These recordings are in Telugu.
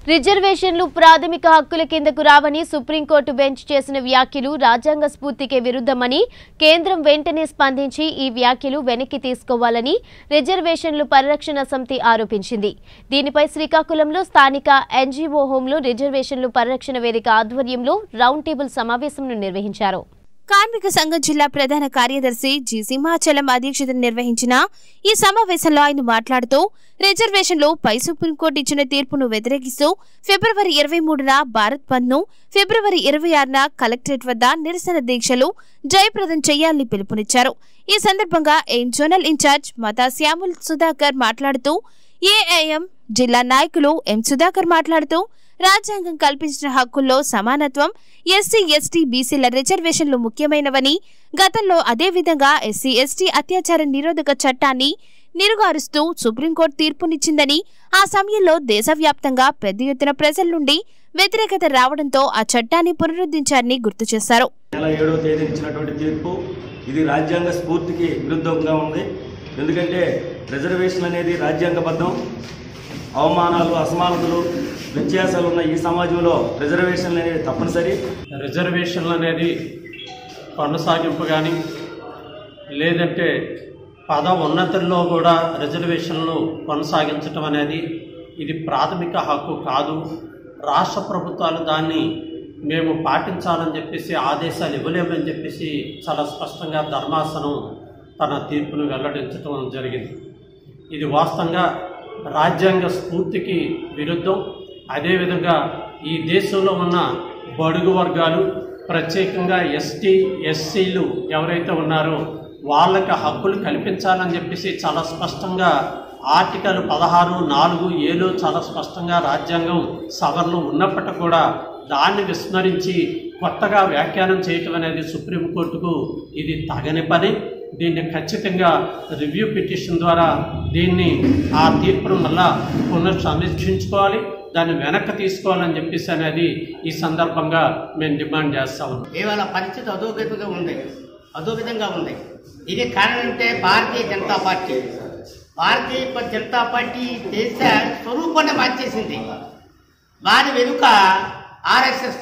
రిజర్వేషన్లు ప్రాథమిక హక్కుల కిందకు రావని సుప్రీంకోర్టు బెంచ్ చేసిన వ్యాఖ్యలు రాజ్యాంగ స్ఫూర్తికి విరుద్ధమని కేంద్రం వెంటనే స్పందించి ఈ వ్యాఖ్యలు వెనక్కి తీసుకోవాలని రిజర్వేషన్లు పరిరక్షణ సమితి ఆరోపించింది దీనిపై శ్రీకాకుళంలో స్థానిక ఎన్జీఓ హోంలో రిజర్వేషన్లు పరిరక్షణ వేదిక ఆధ్వర్యంలో రౌండ్ టేబుల్ సమావేశంను నిర్వహించారు కార్మిక సంఘం జిల్లా ప్రధాన కార్యదర్శి జి సింహాచలం అధ్యక్షతన నిర్వహించిన ఈ సమావేశంలో ఆయన మాట్లాడుతూ రిజర్వేషన్లో పై సుప్రీంకోర్టు ఇచ్చిన తీర్పును వ్యతిరేకిస్తూ ఫిబ్రవరి ఇరవై మూడున భారత్ బంద్ను ఫిబ్రవరి ఇరవై ఆరున కలెక్టరేట్ వద్ద నిరసన దీక్షలు జయప్రదం చేయాలని పిలుపునిచ్చారు ఈ సందర్భంగా ఎయిమ్ జోనల్ ఇన్ఛార్జ్ మతా శ్యాముల్ సుధాకర్ మాట్లాడుతూ ఏఐఎం జిల్లా నాయకులు ఎం సుధాకర్ మాట్లాడుతూ రాజ్యాంగం కల్పించిన హక్కుల్లో సమానత్వం ఎస్సీ ఎస్టీ బీసీల రిజర్వేషన్లు ముఖ్యమైనవని గతంలో అదే విధంగా ఎస్సీ ఎస్టీ అత్యాచార నిరోధక చట్టాన్ని నిరుగారుస్తూ సుప్రీంకోర్టు తీర్పునిచ్చిందని ఆ సమయంలో దేశవ్యాప్తంగా పెద్ద ఎత్తున ప్రజల నుండి వ్యతిరేకత రావడంతో ఆ చట్టాన్ని పునరుద్ధరించారని గుర్తు చేశారు నెల ఏడవ తేదీ ఇచ్చినటువంటి తీర్పు ఇది రాజ్యాంగ స్ఫూర్తికి విరుద్ధంగా ఉంది ఎందుకంటే రిజర్వేషన్ అనేది రాజ్యాంగబద్ధం అవమానాలు అసమానతలు వ్యత్యాసాలు ఉన్న ఈ సమాజంలో రిజర్వేషన్లు అనేవి తప్పనిసరి రిజర్వేషన్లు అనేది కొనసాగింపు కానీ లేదంటే పద ఉన్నతుల్లో కూడా రిజర్వేషన్లు కొనసాగించటం అనేది ఇది ప్రాథమిక హక్కు కాదు రాష్ట్ర ప్రభుత్వాలు దాన్ని మేము పాటించాలని చెప్పేసి ఆదేశాలు ఇవ్వలేమని చెప్పేసి చాలా స్పష్టంగా ధర్మాసనం తన తీర్పును వెల్లడించడం జరిగింది ఇది వాస్తవంగా రాజ్యాంగ స్ఫూర్తికి విరుద్ధం అదేవిధంగా ఈ దేశంలో ఉన్న బడుగు వర్గాలు ప్రత్యేకంగా ఎస్టీ ఎస్సీలు ఎవరైతే ఉన్నారో వాళ్ళకి హక్కులు కల్పించాలని చెప్పేసి చాలా స్పష్టంగా ఆర్టికల్ పదహారు నాలుగు ఏలో చాలా స్పష్టంగా రాజ్యాంగం సవరణ ఉన్నప్పటికీ కూడా దాన్ని విస్మరించి కొత్తగా వ్యాఖ్యానం చేయటం అనేది సుప్రీంకోర్టుకు ఇది తగని పని దీన్ని ఖచ్చితంగా రివ్యూ పిటిషన్ ద్వారా దీన్ని ఆ తీర్పును మళ్ళా పునఃసమీక్షించుకోవాలి దాన్ని వెనక్కి తీసుకోవాలని చెప్పేసి అనేది ఈ సందర్భంగా మేము డిమాండ్ చేస్తా ఉన్నాం ఇవాళ పరిస్థితి అధోగతిగా ఉంది అధోగతంగా ఉంది ఇది కారణం అంటే భారతీయ జనతా పార్టీ భారతీయ ప- జనతా పార్టీ దేశ స్వరూపాన్ని మార్చేసింది వారి వెనుక ఆర్ఎస్ఎస్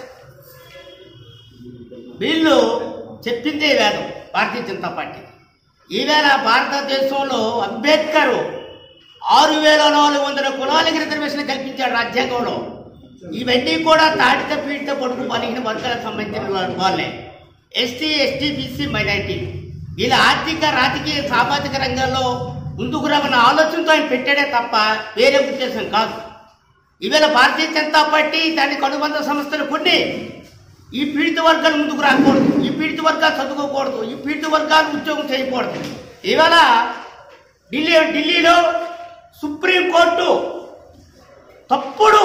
వీళ్ళు చెప్పిందే వేదం భారతీయ జనతా పార్టీ ఈవేళ భారతదేశంలో అంబేద్కర్ ఆరు వేల నాలుగు వందల కులాలకి రిజర్వేషన్ కల్పించాడు రాజ్యాంగంలో ఇవన్నీ కూడా తాడిత పీడిత పొడుగు బలిగిన వర్గాలకు సంబంధించిన వా- వాళ్ళే ఎస్టీ ఎస్టీ బీసీ మైనారిటీ వీళ్ళ ఆర్థిక రాజకీయ సామాజిక రంగాల్లో ముందుకు రామన్న ఆలోచనతో ఆయన పెట్టాడే తప్ప వేరే ఉద్దేశం కాదు ఈవేళ భారతీయ జనతా పార్టీ దానికి అనుబంధ సంస్థలు కొన్ని ఈ పీడిత వర్గాలు ముందుకు రాకూడదు ఈ పీడిత వర్గాలు చదువుకోకూడదు ఈ పీడిత వర్గాలు ఉద్యోగం చేయకూడదు ఇవాళ ఢిల్లీ ఢిల్లీలో సుప్రీంకోర్టు తప్పుడు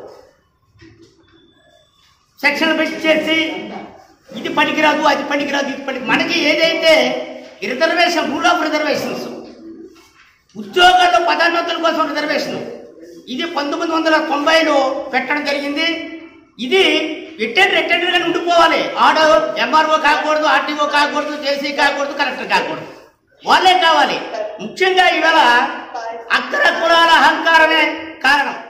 సెక్షన్ పెట్టి చేసి ఇది పనికిరాదు అది పనికిరాదు ఇది పనికి మనకి ఏదైతే రిజర్వేషన్ రూల్ ఆఫ్ రిజర్వేషన్స్ ఉద్యోగాల్లో పదోన్నతుల కోసం రిజర్వేషన్ ఇది పంతొమ్మిది వందల తొంభైలో పెట్టడం జరిగింది ఇది రిటర్న్ రిటర్న్గా ఉండిపోవాలి ఆడో ఎంఆర్ఓ కాకూడదు ఆర్టీఓ కాకూడదు జేసీ కాకూడదు కలెక్టర్ కాకూడదు వాళ్ళే కావాలి ముఖ్యంగా ఇవాళ అగ్ర కులాల అహంకారమే కారణం